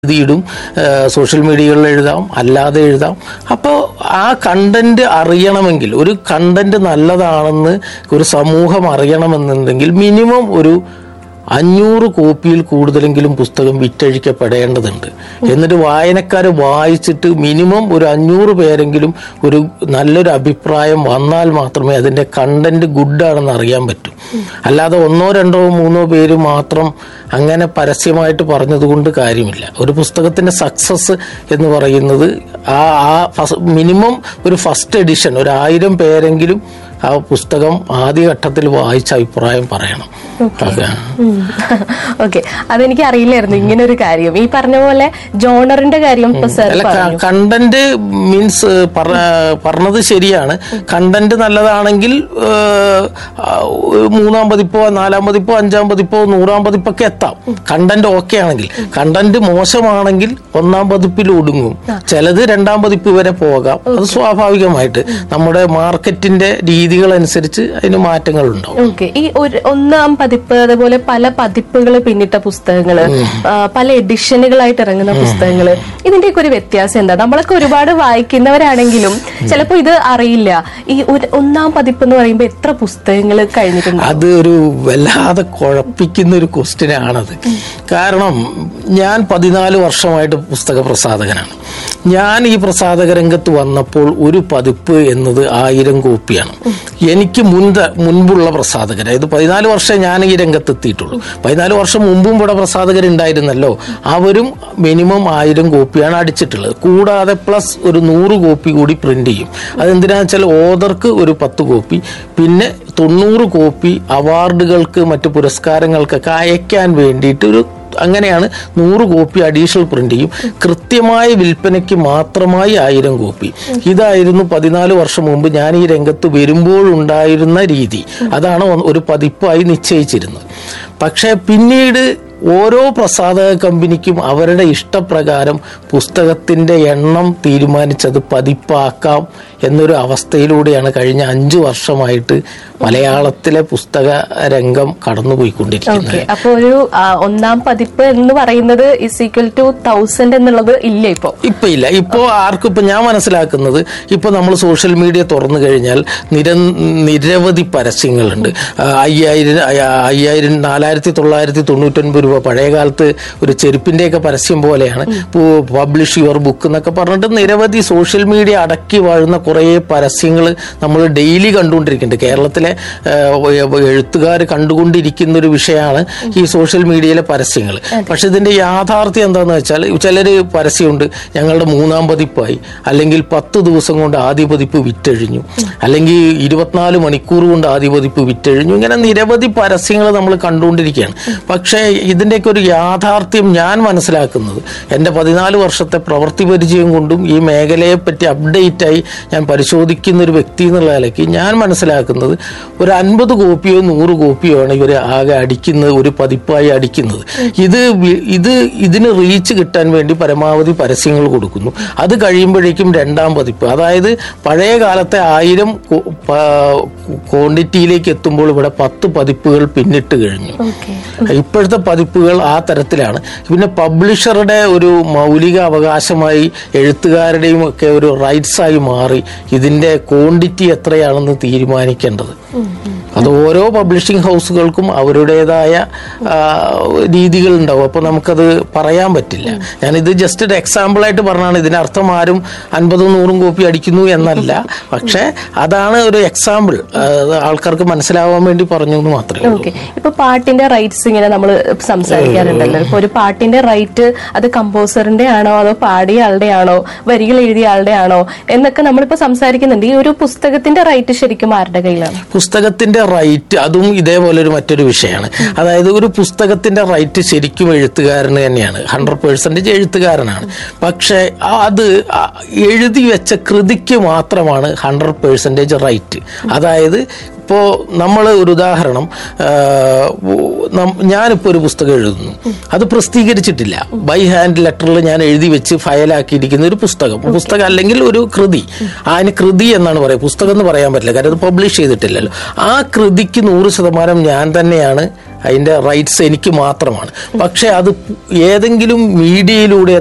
എഴുതിയിടും social മീഡിയകളിൽ എഴുതാം അല്ലാതെ എഴുതാം അപ്പോൾ ആ കണ്ടന്റ് അറിയണമെങ്കിൽ ഒരു കണ്ടന്റ് നല്ലതാണെന്ന് ഒരു സമൂഹം അറിയണമെന്നുണ്ടെങ്കിൽ മിനിമം ഒരു അഞ്ഞൂറ് കോപ്പിയിൽ കൂടുതലെങ്കിലും പുസ്തകം വിറ്റഴിക്കപ്പെടേണ്ടതുണ്ട് എന്നിട്ട് വായനക്കാർ വായിച്ചിട്ട് മിനിമം ഒരു അഞ്ഞൂറ് പേരെങ്കിലും ഒരു നല്ലൊരു അഭിപ്രായം വന്നാൽ മാത്രമേ അതിന്റെ കണ്ടന്റ് ഗുഡാണെന്ന് അറിയാൻ പറ്റൂ അല്ലാതെ ഒന്നോ രണ്ടോ മൂന്നോ പേര് മാത്രം അങ്ങനെ പരസ്യമായിട്ട് പറഞ്ഞതുകൊണ്ട് കാര്യമില്ല ഒരു പുസ്തകത്തിന്റെ സക്സസ് എന്ന് പറയുന്നത് ആ ആ മിനിമം ഒരു ഫസ്റ്റ് എഡിഷൻ ഒരു ആയിരം പേരെങ്കിലും ആ പുസ്തകം ആദ്യഘട്ടത്തിൽ വായിച്ച അഭിപ്രായം പറയണം അതെ. ഓക്കെ അതെനിക്ക് അറിയില്ലായിരുന്നു ഇങ്ങനെ ഒരു കാര്യം ഈ പറഞ്ഞ പോലെ ജോണറിന്റെ കാര്യം ഇപ്പൊ സർ അല്ല പറഞ്ഞു കണ്ടന്റ് മീൻസ് പറഞ്ഞത് ശരിയാണ് കണ്ടന്റ് നല്ലതാണെങ്കിൽ ഏഹ്, ആ, ഒരു മൂന്നാം പതിപ്പോ നാലാം പതിപ്പോ അഞ്ചാം പതിപ്പോ നൂറാം പതിപ്പൊക്കെ എത്താം കണ്ടന്റ് ഓക്കെ ആണെങ്കിൽ കണ്ടന്റ് മോശമാണെങ്കിൽ ഒന്നാം പതിപ്പിൽ ഒടുങ്ങും ചിലത് രണ്ടാം പതിപ്പ് വരെ പോകാം അത് സ്വാഭാവികമായിട്ട് നമ്മുടെ മാർക്കറ്റിന്റെ രീതികൾ അനുസരിച്ച് അതിന് മാറ്റങ്ങൾ ഉണ്ടാവും ഓക്കെ ഈ ഒരു ഒന്നാം പതിപ്പ് അതുപോലെ പല പതിപ്പുകൾ പിന്നിട്ട പുസ്തകങ്ങള് ആ, പല എഡിഷനുകളായിട്ട് ഇറങ്ങുന്ന പുസ്തകങ്ങള് ഇതിന്റെയൊക്കെ ഒരു വ്യത്യാസം എന്താ നമ്മളൊക്കെ ഒരുപാട് വായിക്കുന്നവരാണെങ്കിലും ചിലപ്പോ ഇത് അറിയില്ല ഈ ഒരു ഒന്നാം പതിപ്പ് എന്ന് പറയുമ്പോൾ എത്ര പുസ്തകങ്ങൾ കഴിഞ്ഞിട്ടുണ്ട് അത് ഒരു വല്ലാതെ കുഴപ്പിക്കുന്ന ഒരു ക്വസ്റ്റ്യൻ ആണത് കാരണം ഞാൻ പതിനാല് വർഷമായിട്ട് പുസ്തക പ്രസാധകനാണ് ഞാൻ ഈ പ്രസാധക രംഗത്ത് വന്നപ്പോൾ ഒരു പതിപ്പ് എന്നത് ആയിരം കോപ്പിയാണ് എനിക്ക് മുൻപ് മുൻപുള്ള പ്രസാധകർ അതായത് പതിനാല് വർഷം ഞാൻ ഈ രംഗത്ത് എത്തിയിട്ടുള്ളൂ പതിനാല് വർഷം മുമ്പും ഇവിടെ പ്രസാധകരുണ്ടായിരുന്നല്ലോ അവരും മിനിമം ആയിരം കോപ്പിയാണ് അടിച്ചിട്ടുള്ളത് കൂടാതെ പ്ലസ് ഒരു നൂറ് കോപ്പി കൂടി പ്രിന്റ് ചെയ്യും അതെന്തിനാന്ന് വെച്ചാൽ ഓതർക്ക് ഒരു പത്ത് കോപ്പി പിന്നെ തൊണ്ണൂറ് കോപ്പി അവാർഡുകൾക്ക് മറ്റു പുരസ്കാരങ്ങൾക്കൊക്കെ അയക്കാൻ വേണ്ടിയിട്ട് ഒരു അങ്ങനെയാണ് നൂറ് കോപ്പി അഡീഷണൽ പ്രിന്റ് ചെയ്യും കൃത്യമായ വിൽപ്പനയ്ക്ക് മാത്രമായി ആയിരം കോപ്പി ഇതായിരുന്നു പതിനാല് വർഷം മുമ്പ് ഞാൻ ഈ രംഗത്ത് വരുമ്പോൾ ഉണ്ടായിരുന്ന രീതി അതാണ് ഒന്ന് ഒരു പതിപ്പായി നിശ്ചയിച്ചിരുന്നത് പക്ഷേ പിന്നീട് ഓരോ പ്രസാധക കമ്പനിക്കും അവരുടെ ഇഷ്ടപ്രകാരം പുസ്തകത്തിന്റെ എണ്ണം തീരുമാനിച്ചത് പതിപ്പാക്കാം എന്നൊരു അവസ്ഥയിലൂടെയാണ് കഴിഞ്ഞ അഞ്ചു വർഷമായിട്ട് മലയാളത്തിലെ പുസ്തക രംഗം കടന്നുപോയിക്കൊണ്ടിരിക്കുന്നത് ഓക്കെ അപ്പൊ ഒരു ആ, ഒന്നാം പതിപ്പ് എന്ന് പറയുന്നത് ഇസ് ഈക്വൽ ടു തൗസൻഡ് എന്നുള്ളത് ഇല്ല ഇപ്പൊ ഇപ്പൊ ഇല്ല ഇപ്പോ ആർക്കും ഇപ്പൊ ഞാൻ മനസ്സിലാക്കുന്നത് ഇപ്പൊ നമ്മൾ സോഷ്യൽ മീഡിയ തുറന്നു കഴിഞ്ഞാൽ നിര നിരവധി പരസ്യങ്ങളുണ്ട് ആ, അയ്യായിരം അയ്യ- അയ്യായിരം നാലായിരത്തി തൊള്ളായിരത്തി തൊണ്ണൂറ്റൊൻപത് രൂപ പഴയ കാലത്ത് ഒരു ചെരുപ്പിന്റെയൊക്കെ പരസ്യം പോലെയാണ് പബ്ലിഷ് യുവർ ബുക്ക് എന്നൊക്കെ പറഞ്ഞിട്ട് നിരവധി സോഷ്യൽ മീഡിയ അടക്കി വാഴുന്ന കുറേ പരസ്യങ്ങൾ നമ്മൾ ഡെയിലി കണ്ടുകൊണ്ടിരിക്കുന്നുണ്ട് കേരളത്തിലെ എഴുത്തുകാർ കണ്ടുകൊണ്ടിരിക്കുന്ന ഒരു വിഷയമാണ് ഈ സോഷ്യൽ മീഡിയയിലെ പരസ്യങ്ങൾ പക്ഷെ ഇതിന്റെ യാഥാർത്ഥ്യം എന്താണെന്ന് വെച്ചാൽ ചിലര് പരസ്യമുണ്ട് ഞങ്ങളുടെ മൂന്നാം പതിപ്പായി അല്ലെങ്കിൽ പത്ത് ദിവസം കൊണ്ട് ആദ്യ പതിപ്പ് വിറ്റഴിഞ്ഞു അല്ലെങ്കിൽ ഇരുപത്തിനാല് മണിക്കൂർ കൊണ്ട് ആദ്യ പതിപ്പ് വിറ്റഴിഞ്ഞു ഇങ്ങനെ നിരവധി പരസ്യങ്ങൾ നമ്മൾ കണ്ടുകൊണ്ടിരിക്കുകയാണ് പക്ഷേ ഇതിന്റെയൊക്കെ ഒരു യാഥാർത്ഥ്യം ഞാൻ മനസ്സിലാക്കുന്നത് എൻ്റെ പതിനാല് വർഷത്തെ പ്രവൃത്തി പരിചയം കൊണ്ടും ഈ മേഖലയെ പറ്റി അപ്ഡേറ്റ് ആയി ഞാൻ പരിശോധിക്കുന്ന ഒരു വ്യക്തി എന്നുള്ള നിലയ്ക്ക് ഞാൻ മനസ്സിലാക്കുന്നത് ഒരു അൻപത് കോപ്പിയോ നൂറ് കോപ്പിയോ ആണ് ഇവർ ആകെ അടിക്കുന്നത് ഒരു പതിപ്പായി അടിക്കുന്നത് ഇത് വി- ഇത് ഇതിന് റീച്ച് കിട്ടാൻ വേണ്ടി പരമാവധി പരസ്യങ്ങൾ കൊടുക്കുന്നു അത് കഴിയുമ്പോഴേക്കും രണ്ടാം പതിപ്പ് അതായത് പഴയ കാലത്തെ ആയിരം ക്വാണ്ടിറ്റിയിലേക്ക് എത്തുമ്പോൾ ഇവിടെ പത്ത് പതിപ്പുകൾ പിന്നിട്ട് കഴിഞ്ഞു ഓക്കെ ഇപ്പോഴത്തെ പതിപ്പുകൾ ആ തരത്തിലാണ് പിന്നെ പബ്ലിഷറുടെ ഒരു മൗലിക അവകാശമായി എഴുത്തുകാരുടെയും ഒക്കെ ഒരു റൈറ്റ്സ് ആയി മാറി ഇതിന്റെ ക്വാണ്ടിറ്റി എത്രയാണെന്ന് തീരുമാനിക്കേണ്ടത് അത് ഓരോ പബ്ലിഷിംഗ് ഹൗസുകൾക്കും അവരുടേതായ ആ, രീതികൾ ഉണ്ടാവും അപ്പൊ നമുക്കത് പറയാൻ പറ്റില്ല ഞാനിത് ജസ്റ്റ് ഒരു എക്സാമ്പിൾ ആയിട്ട് പറഞ്ഞാണ് ഇതിനർത്ഥം ആരും അൻപതും നൂറും കോപ്പി അടിക്കുന്നു എന്നല്ല പക്ഷെ അതാണ് ഒരു എക്സാമ്പിൾ ആൾക്കാർക്ക് മനസ്സിലാവാൻ വേണ്ടി പറഞ്ഞു എന്ന് മാത്രമേ ഉള്ളൂ ഓക്കെ ഇപ്പൊ പാട്ടിന്റെ റൈറ്റ്സ് ഇങ്ങനെ നമ്മൾ സംസാരിക്കാറുണ്ടല്ലോ ഇപ്പൊ ഒരു പാട്ടിന്റെ റൈറ്റ് അത് കമ്പോസറിന്റെ ആണോ അതോ പാടിയ ആളുടെ ആണോ വരികൾ എഴുതിയ ആളുടെ ആണോ എന്നൊക്കെ നമ്മളിപ്പോ സംസാരിക്കുന്നുണ്ട് ഈ ഒരു പുസ്തകത്തിന്റെ റൈറ്റ് ശരിക്കും ആരുടെ കയ്യിലാണ് പുസ്തകത്തിന്റെ റൈറ്റ് അതും ഇതേപോലെ ഒരു മറ്റൊരു വിഷയമാണ് അതായത് ഒരു പുസ്തകത്തിന്റെ റൈറ്റ് ശരിക്കും എഴുത്തുകാരന് തന്നെയാണ് ഹൺഡ്രഡ് പേഴ്സൻറ്റേജ് എഴുത്തുകാരനാണ് പക്ഷേ അത് ആ എഴുതി വെച്ച കൃതിക്ക് മാത്രമാണ് ഹൺഡ്രഡ് പേഴ്സൻറ്റേജ് റൈറ്റ് അതായത് ഇപ്പോൾ നമ്മൾ ഒരു ഉദാഹരണം ഞാനിപ്പോൾ ഒരു പുസ്തകം എഴുതുന്നു അത് പ്രസിദ്ധീകരിച്ചിട്ടില്ല ബൈ ഹാൻഡ് ലെറ്ററിൽ ഞാൻ എഴുതി വെച്ച് ഫയലാക്കിയിരിക്കുന്ന ഒരു പുസ്തകം പുസ്തകം അല്ലെങ്കിൽ ഒരു കൃതി അതിന് കൃതി എന്നാണ് പറയുക പുസ്തകം എന്ന് പറയാൻ പറ്റില്ല കാര്യം അത് പബ്ലിഷ് ചെയ്തിട്ടില്ലല്ലോ ആ കൃതിക്ക് നൂറ് ശതമാനം ഞാൻ തന്നെയാണ് അതിന്റെ റൈറ്റ്സ് എനിക്ക് മാത്രമാണ് പക്ഷെ അത് ഏതെങ്കിലും മീഡിയയിലൂടെ